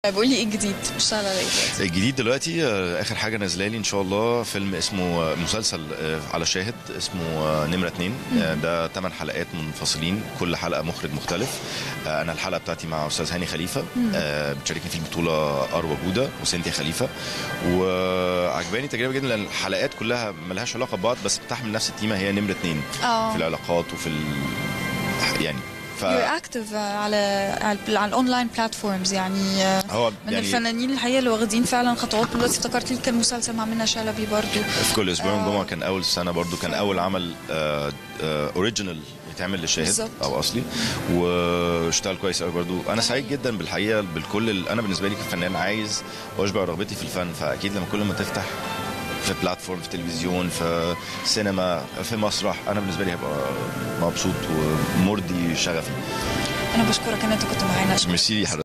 بقول لي ايه الجديد بتشتغل على ايه دلوقتي الجديد دلوقتي آه، اخر حاجه نازله لي ان شاء الله فيلم اسمه آه، مسلسل آه، على شاهد اسمه آه، نمره اتنين آه، ده 8 حلقات منفصلين كل حلقه مخرج مختلف آه، انا الحلقه بتاعتي مع استاذ هاني خليفه آه، بتشاركني في البطوله اروى جوده وسنتي خليفه وعجباني تجربه جدا لان الحلقات كلها ملهاش علاقه ببعض بس بتحمل نفس التيمه هي نمره اتنين اه في العلاقات وفي ال... يعني ف you're active على على, على الاونلاين بلاتفورمز يعني آه، هو من يعني الفنانين الحقيقه اللي واخدين فعلا خطوات دلوقتي افتكرت لي كان مسلسل مع منى شلبي برضو في كل اسبوع آه. جمعه كان اول سنه برضو كان اول عمل اوريجينال يتعمل للشاهد بالظبط. او اصلي واشتغل كويس قوي برضو انا سعيد جدا بالحقيقه بالكل ال- انا بالنسبه لي كفنان عايز واشبع رغبتي في الفن فاكيد لما كل ما تفتح في بلاتفورم في تلفزيون في سينما في مسرح انا بالنسبه لي هبقى مبسوط ومرضي شغفي انا بشكرك ان انت كنت معانا ميرسي حضرتك